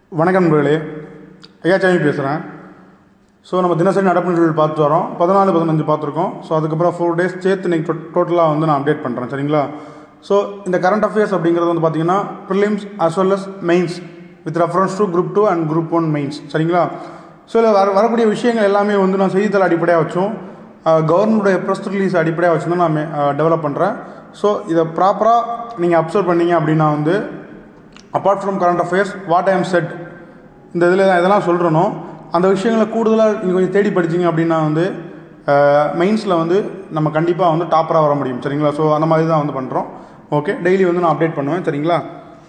வணக்கம் நண்பர்களே ஐயா சாமி பேசுகிறேன் ஸோ நம்ம தினசரி நடப்புகள் பார்த்து வரோம் பதினாலு பதினஞ்சு பார்த்துருக்கோம் ஸோ அதுக்கப்புறம் ஃபோர் டேஸ் சேர்த்து இன்னைக்கு டோட்டலாக வந்து நான் அப்டேட் பண்ணுறேன் சரிங்களா ஸோ இந்த கரண்ட் அஃபேர்ஸ் அப்படிங்கிறது வந்து பார்த்தீங்கன்னா prelims as well as mains with reference to group two and group one mains சரிங்களா ஸோ இதில் வர வரக்கூடிய விஷயங்கள் எல்லாமே வந்து நான் செய்தித்தாள் அடிப்படையாக வச்சும் கவர்மெண்ட்டுடைய ப்ரெஸ் ரிலீஸ் அடிப்படையாக வச்சு தான் நான் டெவலப் பண்ணுறேன் ஸோ இதை ப்ராப்பராக நீங்கள் அப்சர்வ் பண்ணீங்க அப்படின்னா வந்து apart from current affairs what I am said இந்த இதில் இதெல்லாம் சொல்கிறனோ அந்த விஷயங்களை கூடுதலாக நீங்கள் கொஞ்சம் தேடி படிச்சிங்க அப்படின்னா வந்து மெயின்ஸில் வந்து நம்ம கண்டிப்பாக வந்து டாப்பராக வர முடியும் சரிங்களா ஸோ அந்த மாதிரி தான் வந்து பண்ணுறோம் ஓகே டெய்லி வந்து நான் அப்டேட் பண்ணுவேன் சரிங்களா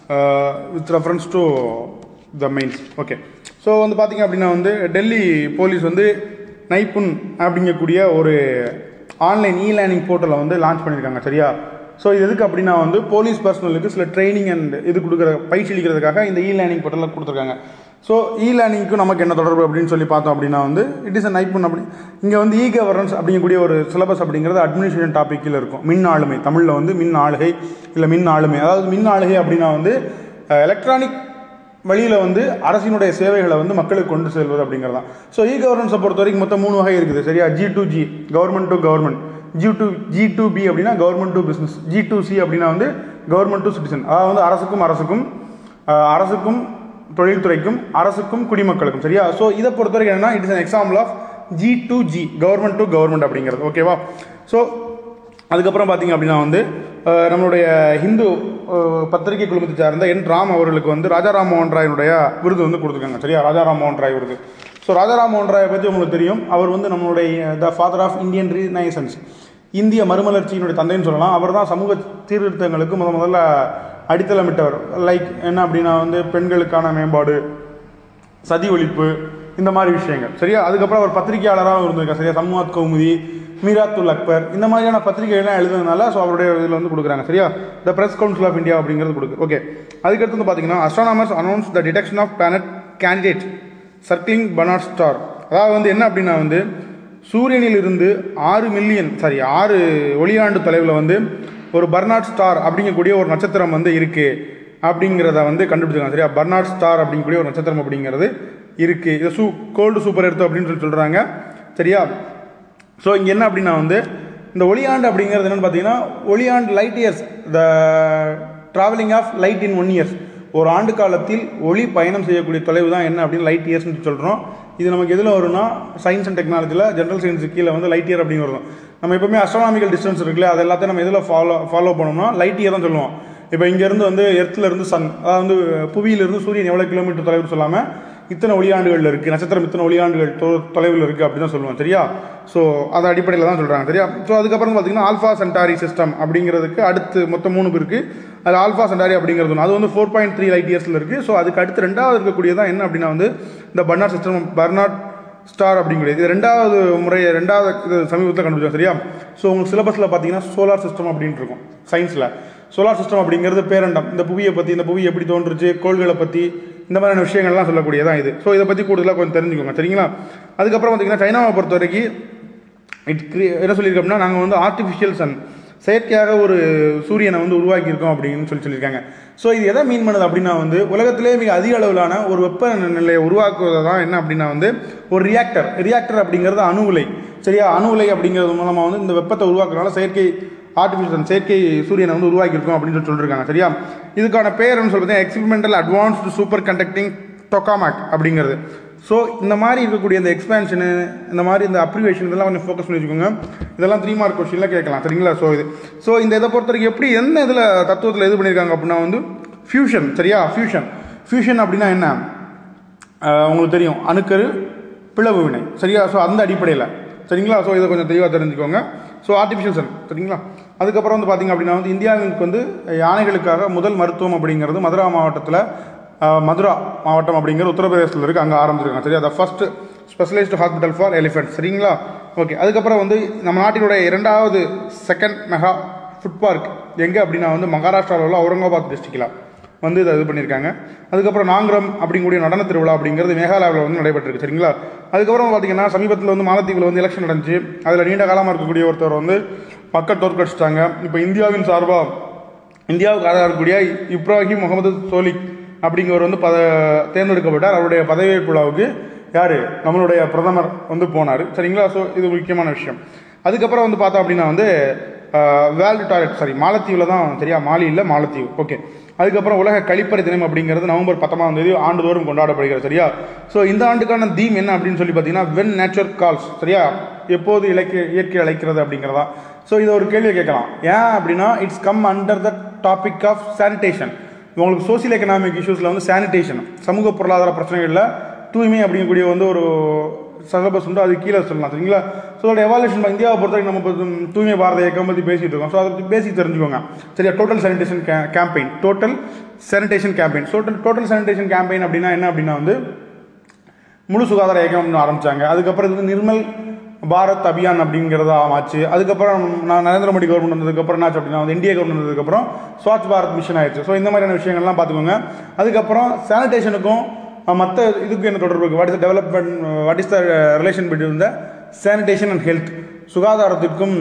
with reference to the mains okay so வந்து பார்த்தீங்க அப்படின்னா வந்து டெல்லி போலீஸ் வந்து நைப்புன் அப்படிங்கக்கூடிய ஒரு ஆன்லைன் இ லேர்னிங் போர்ட்டலை வந்து லான்ச் பண்ணியிருக்காங்க சரியா ஸோ இது எதுக்கு அப்படின்னா வந்து போலீஸ் பர்சனலுக்கு சில ட்ரைனிங் அண்ட் இது கொடுக்குற பயிற்சி அளிக்கிறதுக்காக இந்த இ லேர்னிங் போர்ட்டலில் கொடுத்துருக்காங்க ஸோ இ லேர்னிங்க்கும் நமக்கு என்ன தொடர்பு அப்படின்னு சொல்லி பார்த்தோம் அப்படின்னா வந்து இட் இஸ் அ நைப்புன் அப்படி இங்கே வந்து இ கவர்னன்ஸ் அப்படிங்கக்கூடிய ஒரு சிலபஸ் அப்படிங்கிறது அட்மினிஸ்ட்ரேஷன் டாப்பிக்கில் இருக்கும் மின் ஆளுமை தமிழில் வந்து மின் ஆளுகை இல்லை மின் ஆளுமை அதாவது மின் ஆளுகை அப்படின்னா வந்து எலக்ட்ரானிக் வழியில் வந்து அரசினுடைய சேவைகளை வந்து மக்களுக்கு கொண்டு செல்வது அப்படிங்கிறதான் ஸோ இ கவர்னன்ஸை பொறுத்த வரைக்கும் மொத்தம் மூணு வகை இருக்குது சரியா G to G government to government G to G to B அப்படின்னா government to business G to C அப்படின்னா வந்து கவர்மெண்ட் டு சிட்டிசன் அதாவது வந்து அரசுக்கும் அரசுக்கும் அரசுக்கும் தொழில்துறைக்கும் அரசுக்கும் குடிமக்களுக்கும் சரியா ஸோ இதை பொறுத்த வரைக்கும் என்னன்னா it is an example of G to G government to government அப்படிங்கிறது ஓகேவா ஸோ அதுக்கப்புறம் பார்த்தீங்க அப்படின்னா வந்து நம்மளுடைய ஹிந்து பத்திரிகை குழுமத்தை சார்ந்த என் ராம் அவர்களுக்கு வந்து ராஜாராம் மோகன் ராயனுடைய விருது வந்து கொடுத்துருக்காங்க சரியா ராஜாராம் மோகன் ராய் விருது ஸோ ராஜாராம் மோகன் ராயை பற்றி உங்களுக்கு தெரியும் அவர் வந்து நம்மளுடைய the father of Indian renaissance இந்திய மறுமலர்ச்சியினுடைய தந்தைன்னு சொல்லலாம் அவர் தான் சமூக சீர்திருத்தங்களுக்கு முத முதல்ல அடித்தளமிட்டவர் லைக் என்ன அப்படின்னா வந்து பெண்களுக்கான மேம்பாடு சதி ஒழிப்பு இந்த மாதிரி விஷயங்கள் சரியா அதுக்கப்புறம் அவர் பத்திரிகையாளராகவும் இருந்திருக்கார் சரியா சம்வாத் கௌமுதி மீராத்துல் அக்பர் இந்த மாதிரியான பத்திரிகைகள்லாம் எழுதுனதுனால ஸோ அவருடைய இதில் வந்து கொடுக்குறாங்க சரியா the press council of India அப்படிங்கிறது கொடுக்கு ஓகே அதுக்கடுத்து வந்து பார்த்தீங்கன்னா astronomers announce the detection of planet candidate circling Barnard star அதாவது வந்து என்ன அப்படின்னா வந்து சூரியனில் இருந்து ஆறு மில்லியன் சாரி ஆறு ஒளியாண்டு தொலைவில் வந்து ஒரு பர்னாட் ஸ்டார் அப்படிங்கக்கூடிய ஒரு நட்சத்திரம் வந்து இருக்குது அப்படிங்கிறத வந்து கண்டுபிடிச்சிருக்காங்க சரியா பர்னாட் ஸ்டார் அப்படிங்கக்கூடிய ஒரு நட்சத்திரம் அப்படிங்கிறது இருக்குது இதை சூ கோல்டு சூப்பர் எடுத்து அப்படின்னு சொல்லி சொல்கிறாங்க சரியா ஸோ இங்கே என்ன அப்படின்னா வந்து இந்த ஒளியாண்டு அப்படிங்கிறது என்னென்னு பார்த்தீங்கன்னா ஒளியாண்டு light years the travelling of light in one years ஒரு ஆண்டு காலத்தில் ஒளி பயணம் செய்யக்கூடிய தொலைவு தான் என்ன அப்படின்னு லைட் இயர்ஸ்னு சொல்கிறோம் இது நமக்கு எதில் வரும்னா சயின்ஸ் அண்ட் டெக்னாலஜியில் ஜென்ரல் சயின்ஸுக்கு கீழே வந்து லைட் இயர் அப்படின்னு வரும் நம்ம எப்பவுமே அஸ்ட்ரானாமிக்கல் டிஸ்டன்ஸ் இருக்குல்ல அது எல்லாத்தையும் நம்ம எதில் ஃபாலோ ஃபாலோ பண்ணோம்னா லைட் இயர் தான் சொல்லுவோம் இப்போ இங்கேருந்து வந்து எர்த்தில் இருந்து சன் அதாவது வந்து புவியிலிருந்து சூரியன் எவ்வளோ கிலோமீட்டர் தொலைவு சொல்லாமல் இத்தனை ஒளியாண்டுகள் இருக்குது நட்சத்திரம் இத்தனை ஒளியாண்டுகள் தொ தொலைவில் இருக்குது அப்படி தான் சொல்லுவோம் சரியா ஸோ அது அடிப்படையில் தான் சொல்கிறாங்க சரியா ஸோ அதுக்கப்புறம் பார்த்தீங்கன்னா ஆல்ஃபா சென்டாரி சிஸ்டம் அப்படிங்கிறதுக்கு அடுத்து மொத்தம் மூணு இருக்குது அது ஆல்ஃபா சென்டாரி அப்படிங்கிறது ஒன்று அது வந்து ஃபோர் பாயிண்ட் த்ரீ லைட் இயர்ஸில் இருக்குது ஸோ அதுக்கு அடுத்து ரெண்டாவது இருக்கக்கூடியதான் என்ன அப்படின்னா வந்து இந்த பர்னாட் சிஸ்டம் பர்னாட் ஸ்டார் அப்படிங்கிறது இது ரெண்டாவது முறை ரெண்டாவது இது சமீபத்தில் கண்டுபிடிச்சோம் சரியா ஸோ உங்களுக்கு சிலபஸில் பார்த்தீங்கன்னா சோலார் சிஸ்டம் அப்படின்ட்டு இருக்கும் சயின்ஸில் சோலார் சிஸ்டம் அப்படிங்கிறது பேரண்டம் இந்த புவியை பற்றி இந்த புவி எப்படி தோன்றுச்சு கோள்களை பற்றி இந்த மாதிரியான விஷயங்கள்லாம் சொல்லக்கூடியதான் இது ஸோ இதை பற்றி கூடுதலாக கொஞ்சம் தெரிஞ்சுக்கோங்க சரிங்களா அதுக்கப்புறம் பார்த்தீங்கன்னா சைனாவை பொறுத்த வரைக்கும் இட் என்ன சொல்லியிருக்கோம் அப்படின்னா நாங்கள் வந்து ஆர்டிஃபிஷியல் சன் செயற்கையாக ஒரு சூரியனை வந்து உருவாக்கியிருக்கோம் அப்படின்னு சொல்லி சொல்லியிருக்காங்க ஸோ இது எதை மீன் பண்ணுது அப்படின்னா வந்து உலகத்திலே மிக அதிக அளவிலான ஒரு வெப்ப நிலையை உருவாக்குவது தான் என்ன அப்படின்னா வந்து ஒரு ரியாக்டர் ரியாக்டர் அப்படிங்கிறது அணு உலை சரியா அணு உலை அப்படிங்கிறது மூலமாக வந்து இந்த வெப்பத்தை உருவாக்குறதுனால செயற்கை ஆர்டிஃபிஷியல் செயற்கை சூரியனை வந்து உருவாக்கியிருக்கோம் அப்படின்னு சொல்லி சொல்லியிருக்காங்க சரியா இதுக்கான பேர் என்ன சொல்றது experimental advanced superconducting tokamak அப்படிங்கிறது ஸோ இந்த மாதிரி இருக்கக்கூடிய இந்த எக்ஸ்பேன்ஷனு இந்த மாதிரி இந்த அப்ரிவேஷன் இதெல்லாம் கொஞ்சம் ஃபோக்கஸ் பண்ணி வச்சுக்கோங்க இதெல்லாம் த்ரீ மார்க் கொஸ்டினில் கேட்கலாம் சரிங்களா ஸோ இது ஸோ இந்த இதை பொறுத்த வரைக்கும் எப்படி என்ன இதில் தத்துவத்தில் இது பண்ணியிருக்காங்க அப்படின்னா வந்து ஃபியூஷன் சரியா ஃபியூஷன் ஃபியூஷன் அப்படின்னா என்ன உங்களுக்கு தெரியும் அணுக்கரு பிளவு வினை சரியா ஸோ அந்த அடிப்படையில் சரிங்களா ஸோ இதை கொஞ்சம் தெளிவாக தெரிஞ்சுக்கோங்க ஸோ ஆர்டிஃபிஷியல் சன் சரிங்களா அதுக்கப்புறம் வந்து பார்த்திங்க அப்படின்னா வந்து இந்தியாவிற்கு வந்து யானைகளுக்காக முதல் மருத்துவம் அப்படிங்கிறது மதுரா மாவட்டத்தில் மதுரா மாவட்டம் அப்படிங்கிற உத்தரப்பிரதேசத்தில் இருக்குது அங்கே ஆரம்பிச்சிருக்காங்க சரியா the first specialised hospital for elephant சரிங்களா ஓகே அதுக்கப்புறம் வந்து நம்ம நாட்டினுடைய இரண்டாவது செகண்ட் மெகா ஃபுட் பார்க் எங்கே அப்படின்னா வந்து மகாராஷ்டிராவில் உள்ள அவுரங்காபாத் டிஸ்ட்ரிக்டில் வந்து இதை இது பண்ணியிருக்காங்க அதுக்கப்புறம் நாங்கரம் அப்படிங்கக்கூடிய நடன திருவிழா அப்படிங்கிறது மேகாலயாவில் வந்து நடைபெற்றிருக்கு சரிங்களா அதுக்கப்புறம் பார்த்தீங்கன்னா சமீபத்தில் வந்து மாலத்தீவில் வந்து எலெக்ஷன் நடந்துச்சு அதில் நீண்ட காலமாக இருக்கக்கூடிய ஒருத்தர் வந்து மக்கள் தோற்கடிச்சிட்டாங்க இப்போ இந்தியாவின் சார்பாக இந்தியாவுக்கு ஆதரவு இருக்கக்கூடிய இப்ராஹிம் முகமது சோலிக் அப்படிங்கிறவர் வந்து பத தேர்ந்தெடுக்கப்பட்டார் அவருடைய பதவியேற்பு விழாவுக்கு யார் நம்மளுடைய பிரதமர் வந்து போனார் சரிங்களா ஸோ இது முக்கியமான விஷயம் அதுக்கப்புறம் வந்து பார்த்தோம் அப்படின்னா வந்து வேர்ல்டு டாய்லெட் சாரி மாலத்தீவில் தான் சரியா மாலி இல்லை மாலத்தீவு ஓகே அதுக்கப்புறம் உலக கழிப்பறை தினம் அப்படிங்கிறது நவம்பர் பத்தொன்பதாம் தேதி ஆண்டுதோறும் கொண்டாடப்படுகிறது சரியா ஸோ இந்த ஆண்டுக்கான தீம் என்ன அப்படின்னு சொல்லி பார்த்தீங்கன்னா வென் நேச்சர் கால்ஸ் சரியா எப்போது இலக்கிய இயற்கை அழைக்கிறது அப்படிங்கிறதா ஸோ இதை ஒரு கேள்வி கேட்கலாம் ஏன் அப்படின்னா it's come under the topic of sanitation உங்களுக்கு சோசியல் எக்கனாமிக் இஷ்யூஸில் வந்து சானிடேஷன் சமூக பொருளாதார பிரச்சனைகளில் தூய்மை அப்படிங்கக்கூடிய வந்து ஒரு சிலபஸ் உண்டு அது கீழே சொல்லலாம் சரிங்களா ஸோ அதோட எவாலுவேஷன் இந்தியாவை பொறுத்த வரைக்கும் நம்ம இப்போ தூய்மை பாரத இயக்கம் பற்றி பேசிட்டு இருக்கோம் ஸோ அதை பற்றி பேசிக் தெரிஞ்சுக்கோங்க சரியா total sanitation campaign total sanitation campaign so total sanitation campaign அப்படின்னா என்ன அப்படின்னா வந்து முழு சுகாதார இயக்கம்னு ஆரம்பிச்சாங்க அதுக்கப்புறம் இது வந்து நிர்மல் பாரத் அபியான் அப்படிங்கிறதா ஆச்சு அதுக்கப்புறம் நான் நரேந்திர மோடி கவர்மெண்ட் வந்ததுக்கப்புறம் என்னாச்சு அப்படின்னா வந்து இந்தியா கவர்மெண்ட் வந்ததுக்கப்புறம் ஸ்வச் பாரத் மிஷன் ஆயிடுச்சு ஸோ இந்த மாதிரியான விஷயங்கள்லாம் பார்த்துக்கோங்க அதுக்கப்புறம் சானிடேஷனுக்கும் மற்ற இதுக்கு என்ன தொடர்பு இருக்குது what is development what is the relation between the sanitation and health சுகாதாரத்திற்கும்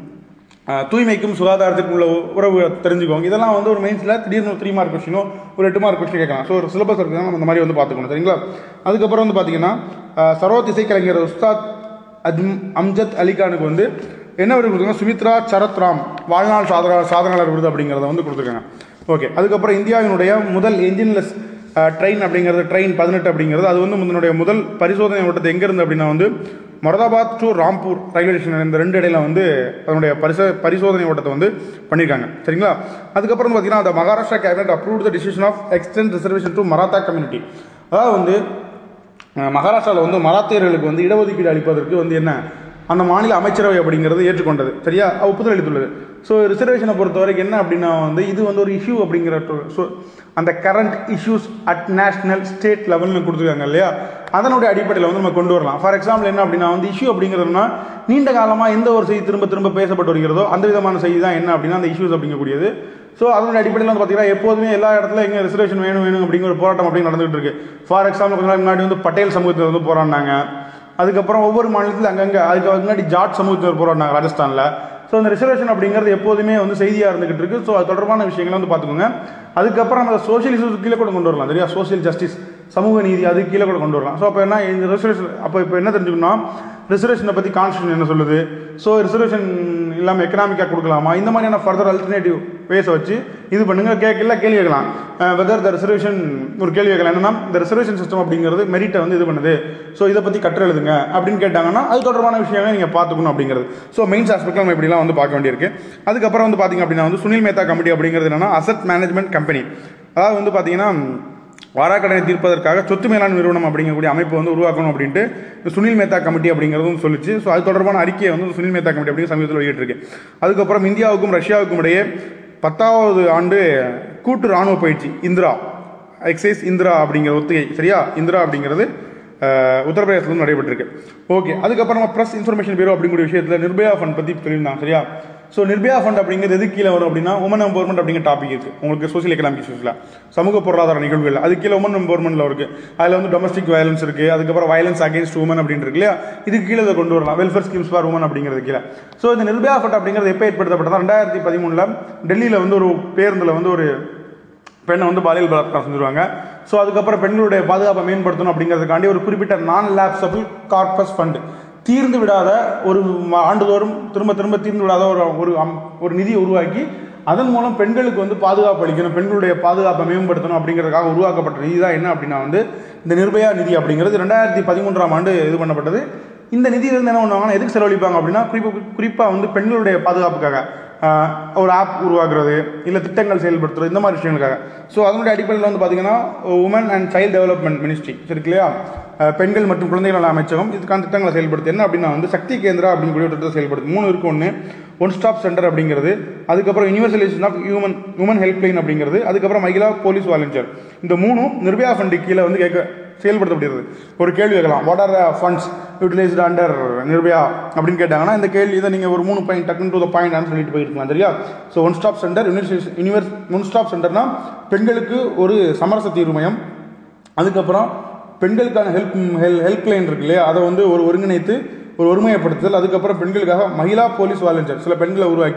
அஹ், தூய்மைக்கும் சுகாதாரத்திற்கும் உள்ள உறவு தெரிஞ்சுக்கோங்க இதெல்லாம் வந்து ஒரு மெயின்ஸில் திடீர்னு ஒரு த்ரீ மார்க் கொஸ்டினோ ஒரு எட்டு மார்க் கொஸ்டின் கேட்கலாம் ஸோ ஒரு சிலபஸ் இருக்குது நம்ம இந்த மாதிரி வந்து பார்த்துக்கணும் சரிங்களா அதுக்கப்புறம் வந்து பார்த்தீங்கன்னா அஹ், சரோத் இசைக்கலைஞர் உஸ்தாத் அஜ்ம் அம்ஜத் அலிகானுக்கு வந்து என்ன விருது கொடுத்துருக்காங்க சுமித்ரா சரத் ராம் வாழ்நாள் சாதன சாதனையாளர் விருது அப்படிங்கிறத வந்து கொடுத்துருக்காங்க ஓகே அதுக்கப்புறம் இந்தியாவினுடைய முதல் என்ஜின்லெஸ் ட்ரெயின் அப்படிங்கிறது ட்ரெயின் பதினெட்டு அப்படிங்கிறது அது வந்து முன்னனுடைய முதல் பரிசோதனை ஓட்டத்தை எங்கே இருந்து அப்படின்னா வந்து Moradabad to Rampur railway station இந்த ரெண்டு இடையில வந்து அதனுடைய பரிச பரிசோதனை ஓட்டத்தை வந்து பண்ணியிருக்காங்க சரிங்களா அதுக்கப்புறம் வந்து பார்த்தீங்கன்னா அந்த Maharashtra cabinet approve the decision of extend reservation to Maratha community அதாவது வந்து அஹ், மகாராஷ்டிராவில் வந்து மராத்தியர்களுக்கு வந்து இடஒதுக்கீடு அளிப்பதற்கு வந்து என்ன அந்த மாநில அமைச்சரவை அப்படிங்கிறது ஏற்றுக்கொண்டது சரியா ஒப்புதல் அளித்துள்ளது ஸோ ரிசர்வேஷனை பொறுத்த வரைக்கும் என்ன அப்படின்னா வந்து இது வந்து ஒரு இஷ்யூ அப்படிங்கிற ஸோ அந்த current issues at national state லெவல்னு கொடுத்துருக்காங்க இல்லையா அதனுடைய அடிப்படையில் வந்து நம்ம கொண்டு வரலாம் ஃபார் எக்ஸாம்பிள் என்ன அப்படின்னா வந்து இஷ்யூ அப்படிங்கிறதுனா நீண்ட காலமாக எந்த ஒரு செய்தி திரும்ப திரும்ப பேசப்பட்டு வருகிறதோ அந்த விதமான செய்தி தான் என்ன அப்படின்னா அந்த இஷ்யூஸ் அப்படிங்கக்கூடியது ஸோ அதனுடைய அடிப்படையில் வந்து பார்த்தீங்கன்னா எப்போதுமே எல்லா இடத்துல எங்கே ரிசர்வேஷன் வேணும் வேணும் அப்படிங்கிற ஒரு போராட்டம் அப்படி நடந்துகிட்டு இருக்கு ஃபார் எக்ஸாம்பிள் கொஞ்ச நாள் முன்னாடி வந்து பட்டேல் சமூகத்தில் வந்து போராடினாங்க அதுக்கப்புறம் ஒவ்வொரு மாநிலத்தில் அங்கங்கே அதுக்கு முன்னாடி ஜாட் சமூகத்தினர் போராடினாங்க ராஜஸ்தானில் ஸோ இந்த ரிசர்வேஷன் அப்படிங்கிறது எப்போதுமே வந்து செய்தியாக இருந்துகிட்டு இருக்கு ஸோ அது தொடர்பான விஷயங்களை வந்து பார்த்துக்கோங்க அதுக்கப்புறம் நம்ம சோஷியல் இஷ்யூஸ் கீழே கூட கொண்டு வரலாம் சரியா சோஷியல் ஜஸ்டிஸ் சமூக நீதி அது கீழே கூட கொண்டு வரலாம் ஸோ அப்போ என்ன இந்த ரிசர்வேஷன் அப்போ இப்போ என்ன தெரிஞ்சுக்கணும் ரிசர்வேஷனை பற்றி கான்ஸ்டியூஷன் என்ன சொல்லுது ஸோ ரிசர்வேஷன் இல்லாமல் எக்கனாமிக்காக கொடுக்கலாமா இந்த மாதிரியான ஃபர்தர் அல்டர்னேட்டிவ் பேச வச்சு இது பண்ணுங்க கேட்கல கேள்வி கேட்கலாம் வெதர் த ரிசர்வேஷன் ஒரு கேள்வி கேட்கலாம் என்னன்னா இந்த ரிசர்வேஷன் சிஸ்டம் அப்படிங்கிறது மெரிட்டை வந்து இது பண்ணுது ஸோ இதை பற்றி கற்று எழுதுங்க அப்படின்னு கேட்டாங்கன்னா அது தொடர்பான விஷயங்களை நீங்கள் பார்த்துக்கணும் அப்படிங்கிறது ஸோ மெயின்ஸ் ஆஸ்பெக்டில் நம்ம இப்படிலாம் வந்து பார்க்க வேண்டியிருக்கு அதுக்கப்புறம் வந்து பார்த்தீங்க அப்படின்னா வந்து சுனில் மேத்தா கமிட்டி அப்படிங்கிறது என்னன்னா அசட் மேனேஜ்மெண்ட் கம்பெனி அதாவது வந்து பார்த்தீங்கன்னா வாராக்கடனை தீர்ப்பதற்காக சொத்து மேலாண் நிறுவனம் அப்படிங்கக்கூடிய அமைப்பு வந்து உருவாக்கணும் அப்படின்ட்டு இந்த சுனில் மேத்தா கமிட்டி அப்படிங்கிறதும் சொல்லிச்சு ஸோ அது தொடர்பான அறிக்கையை வந்து சுனில் மேத்தா கமிட்டி அப்படிங்கிற சமீபத்தில் வெளியிட்டிருக்கு அதுக்கப்புறம் இந்தியாவுக்கும் ரஷ்யாவுக்கும் இடையே பத்தாவது ஆண்டு கூட்டு ராணுவ பயிற்சி இந்திரா எக்ஸைஸ் இந்திரா அப்படிங்கிற ஒத்திகை சரியா இந்திரா அப்படிங்கிறது அஹ், உத்தரப்பிரதேசத்துல நடைபெற்றிருக்கு ஓகே அதுக்கப்புறமா ப்ரெஸ் இன்ஃபர்மேஷன் பியூரோ அப்படிங்கிற விஷயத்தில் நிர்பயா ஃபண்ட் பற்றி சொல்லியிருந்தாங்க சரியா ஸோ நிர்பயா ஃபண்ட் அப்படிங்கிறது எது கீழே வரும் அப்படின்னா உமன் எம்பவர்மெண்ட் அப்படிங்கிற டாபிக் இருக்கு உங்களுக்கு சோசியல் எக்கனாமிக் இஷ்யூஸில் சமூக பொருளாதார நிகழ்வுகள் அது கீழே உமன் எம்பவர்மெண்ட்ல இருக்கு அதில் வந்து டொமஸ்டிக் வயலன்ஸ் இருக்கு அதுக்கப்புறம் வயலன்ஸ் அகேன்ஸ்ட் உமன் அப்படின்னு இருக்கு இல்லையா இதுக்கு கீழே இதை கொண்டு வரலாம் வெல்ஃபேர் ஸ்கீம்ஸ் ஃபார் உமன் அப்படிங்கிறது கீழே ஸோ இந்த நிர்பயா ஃபண்ட் அப்படிங்கிறது எப்போ ஏற்படுத்தப்பட்டதா ரெண்டாயிரத்தி பதிமூணில் டெல்லியில் வந்து ஒரு பேருந்தில் வந்து ஒரு பெண்ணை வந்து பாலியல் பலாத்காரம் செஞ்சுருவாங்க ஸோ அதுக்கப்புறம் பெண்களுடைய பாதுகாப்பை மேம்படுத்தணும் அப்படிங்கிறதுக்காண்டி ஒரு குறிப்பிட்ட நான் லேப்சபிள் கார்பஸ் ஃபண்ட் தீர்ந்து விடாத ஒரு ம- ஆண்டுதோறும் திரும்ப திரும்ப தீர்ந்து விடாத ஒரு ஒரு அம்- ஒரு நிதியை உருவாக்கி அதன் மூலம் பெண்களுக்கு வந்து பாதுகாப்பு அளிக்கணும் பெண்களுடைய பாதுகாப்பை மேம்படுத்தணும் அப்படிங்கிறதுக்காக உருவாக்கப்பட்ட நிதி தான் என்ன அப்படின்னா வந்து இந்த நிர்பயா நிதி அப்படிங்கிறது ரெண்டாயிரத்தி பதிமூன்றாம் ஆண்டு இது பண்ணப்பட்டது இந்த நிதியிலிருந்து என்ன பண்ணுவாங்கன்னா எதுக்கு செலவழிப்பாங்க அப்படின்னா குறிப்பாக குறிப்பாக வந்து பெண்களுடைய பாதுகாப்புக்காக ஆஹ், ஒரு ஆப் உருவாக்குறது இல்லை திட்டங்கள் செயல்படுத்துறது இந்த மாதிரி விஷயங்களுக்காக ஸோ அதனுடைய அடிப்படையில் வந்து பார்த்தீங்கன்னா woman and child development ministry சரி இல்லையா ஆஹ், பெண்கள் மற்றும் குழந்தைகள் நல அமைச்சகம் இதுக்கான திட்டங்களை செயல்படுத்து என்ன அப்படின்னா வந்து சக்தி கேந்திரா அப்படின்னு கூடிய ஒரு திட்டத்தை செயல்படுத்து மூணு இருக்கு ஒன்று ஒன் ஸ்டாப் சென்டர் அப்படிங்கிறது அதுக்கப்புறம் universalisation of human woman helpline அப்படிங்கிறது அதுக்கப்புறம் மகிழா போலீஸ் வாலண்டியர் இந்த மூணும் நிர்பயா ஃபண்டு கீழே வந்து கேட்க செயல்படுத்தப்படுகிறது ஒரு கேள்வி கேட்கலாம் what are the funds utilised under Nirbhaya அப்படின்னு கேட்டாங்கன்னா இந்த கேள்வி இதை நீங்கள் ஒரு மூணு பாயிண்ட் டக்குன்னு டு த பாயிண்ட் சொல்லிட்டு போயிருக்கலாம் சரியா so one stop centre universe one stop சென்டர்னா பெண்களுக்கு ஒரு சமரச தீர்வு மையம் அதுக்கப்புறம் பெண்களுக்கான ஹெல்ப் ஹெல் ஹெல்ப்லைன் இருக்கு இல்லையா அதை வந்து ஒரு ஒருங்கிணைத்து ஒரு ஒருமையப்படுத்துதல் அதுக்கப்புறம் பெண்களுக்காக மகிழா போலீஸ் வாலண்டியர் சில பெண்களை உருவாக்கி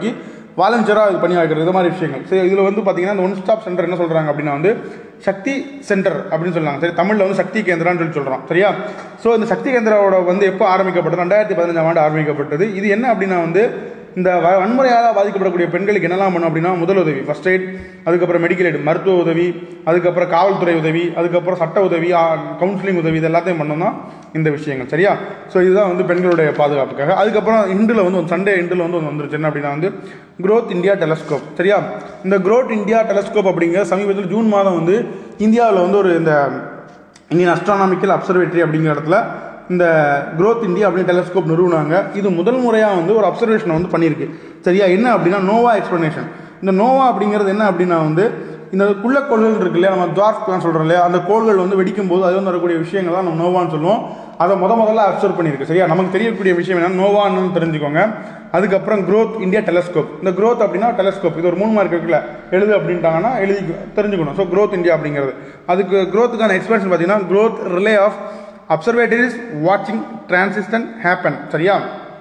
வாலண்டியராக இது பண்ணி வைக்கிறது இது மாதிரி விஷயங்கள் சரி இதில் வந்து பார்த்தீங்கன்னா இந்த ஒன் ஸ்டாப் சென்டர் என்ன சொல்கிறாங்க அப்படின்னா வந்து சக்தி சென்டர் அப்படின்னு சொல்லுவாங்க சரி தமிழில் வந்து சக்தி கேந்திரான்னு சொல்லி சொல்கிறோம் சரியா ஸோ இந்த சக்தி கேந்திராவோட வந்து எப்போ ஆரம்பிக்கப்பட்டது ரெண்டாயிரத்தி பதினஞ்சாம் ஆண்டு ஆரம்பிக்கப்பட்டது இது என்ன அப்படின்னா வந்து இந்த வ- வன்முறையால் பாதிக்கப்படக்கூடிய பெண்களுக்கு என்னெல்லாம் பண்ணும் அப்படின்னா முதலுதவி ஃபர்ஸ்ட் எய்ட் அதுக்கப்புறம் மெடிக்கல் எய்ட் மருத்துவ உதவி அதுக்கப்புறம் காவல்துறை உதவி அதுக்கப்புறம் சட்ட உதவி கவுன்சிலிங் உதவி இது எல்லாத்தையும் பண்ணோம்னா இந்த விஷயங்கள் சரியா ஸோ இதுதான் வந்து பெண்களுடைய பாதுகாப்புக்காக அதுக்கப்புறம் இண்டில் வந்து சண்டே இண்டில் வந்து ஒன்று வந்துருச்சு என்ன அப்படின்னா வந்து growth இந்தியா டெலஸ்கோப் சரியா இந்த growth இந்தியா டெலஸ்கோப் அப்படிங்கிற சமீபத்தில் ஜூன் மாதம் வந்து இந்தியாவில் வந்து ஒரு இந்த இந்தியன் அஸ்ட்ரானாமிக்கல் அப்சர்வேட்டரி அப்படிங்கிற இடத்துல இந்த growth இந்தியா அப்படின்னு டெலஸ்கோப் நிறுவனாங்க இது முதல் முறையாக வந்து ஒரு அப்சர்வேஷனை வந்து பண்ணியிருக்கு சரியா என்ன அப்படின்னா நோவா எக்ஸ்பிளனேஷன் இந்த நோவா அப்படிங்கிறது என்ன அப்படின்னா வந்து இந்த குள்ள கோள்கள் இருக்கு இல்லையா நம்ம துவார்ஃப் பிளான் சொல்கிறோம் இல்லையா அந்த கோள்கள் வந்து வெடிக்கும் போது அது வந்து வரக்கூடிய விஷயங்கள் தான் நம்ம நோவான்னு சொல்லுவோம் அதை முத முதல்ல அப்சர்வ் பண்ணியிருக்கு சரியா நமக்கு தெரியக்கூடிய விஷயம் என்னன்னா நோவான்னு தெரிஞ்சுக்கோங்க அதுக்கப்புறம் growth இந்தியா டெலஸ்கோப் இந்த growth அப்படின்னா டெலஸ்கோப் இது ஒரு மூணு மார்க் இருக்குல்ல எழுது அப்படின்ட்டாங்கன்னா எழுதி தெரிஞ்சுக்கணும் ஸோ growth இந்தியா அப்படிங்கிறது அதுக்கு growthக்கான எக்ஸ்பிளேஷன் பார்த்தீங்கன்னா growth ரிலே ஆஃப் அப்சர்வேட்டரிஸ் வாட்சிங் டிரான்சிஸ்டன் ஹேப்பன் சரியா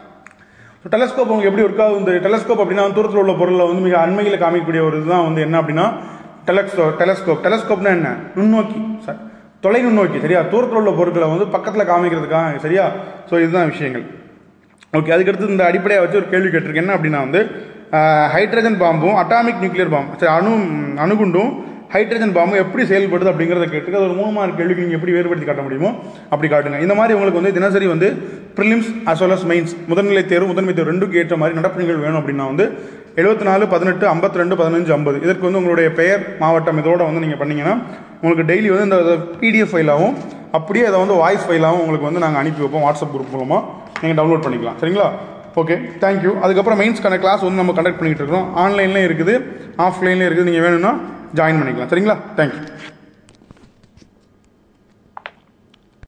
ஸோ டெலஸ்கோப் உங்களுக்கு எப்படி ஒர்க் ஆகுது இந்த டெலஸ்கோப் அப்படின்னா தூரத்தில் உள்ள பொருளை வந்து மிக அண்மையில் காமிக்கக்கூடிய ஒரு இதுதான் வந்து என்ன அப்படின்னா டெலக்ஸோ டெலஸ்கோப் டெலஸ்கோப்னா என்ன நுண்ணோக்கி சார் தொலை நுண்ணோக்கி சரியா தூரத்தில் உள்ள பொருட்களை வந்து பக்கத்தில் காமிக்கிறதுக்காக சரியா ஸோ இதுதான் விஷயங்கள் ஓகே அதுக்கடுத்து இந்த அடிப்படையாக வச்சு ஒரு கேள்வி கேட்டிருக்கேன் என்ன அப்படின்னா வந்து ஹைட்ரஜன் பாம்பும் அட்டாமிக் நியூக்ளியர் பாம்பு சரி அணு அணுகுண்டும் ஹைட்ரஜன் பாம்பு எப்படி செயல்படுது அப்படிங்கிறத கேட்டு அது ஒரு மூணு மார்க் கேள்விக்கு நீங்கள் எப்படி வேறுபடுத்தி காட்ட முடியுமோ அப்படி காட்டுங்க இந்த மாதிரி உங்களுக்கு வந்து தினசரி வந்து prelims as well as mains முதல்நிலை தேர்வு முதன்மை தேர்வு ரெண்டுக்கு ஏற்ற மாதிரி நடப்புகள் வேணும் அப்படின்னா வந்து எழுபத்தி நாலு பதினெட்டு ஐம்பத்தி ரெண்டு பதினஞ்சு ஐம்பது இதற்கு வந்து உங்களுடைய பெயர் மாவட்டம் இதோட வந்து நீங்கள் பண்ணீங்கன்னா உங்களுக்கு டெய்லி வந்து இந்த பிடிஎஃப் ஃபைலாகவும் அப்படியே அதை வந்து வாய்ஸ் ஃபைலாகவும் உங்களுக்கு வந்து நாங்கள் அனுப்பி வைப்போம் வாட்ஸ்அப் குரூப் மூலமாக நீங்கள் டவுன்லோட் பண்ணிக்கலாம் சரிங்களா ஓகே தேங்க்யூ அதுக்கப்புறம் மெயின்ஸ்க்கான கிளாஸ் வந்து நம்ம கண்டக்ட் பண்ணிகிட்டு இருக்கோம் ஆன்லைன்லேயும் இருக்குது ஆஃப்லைன்லேயும் இருக்குது நீங்கள் வேணும்னா ஜாயின் பண்ணிக்கலாம் சரிங்களா தேங்க்யூ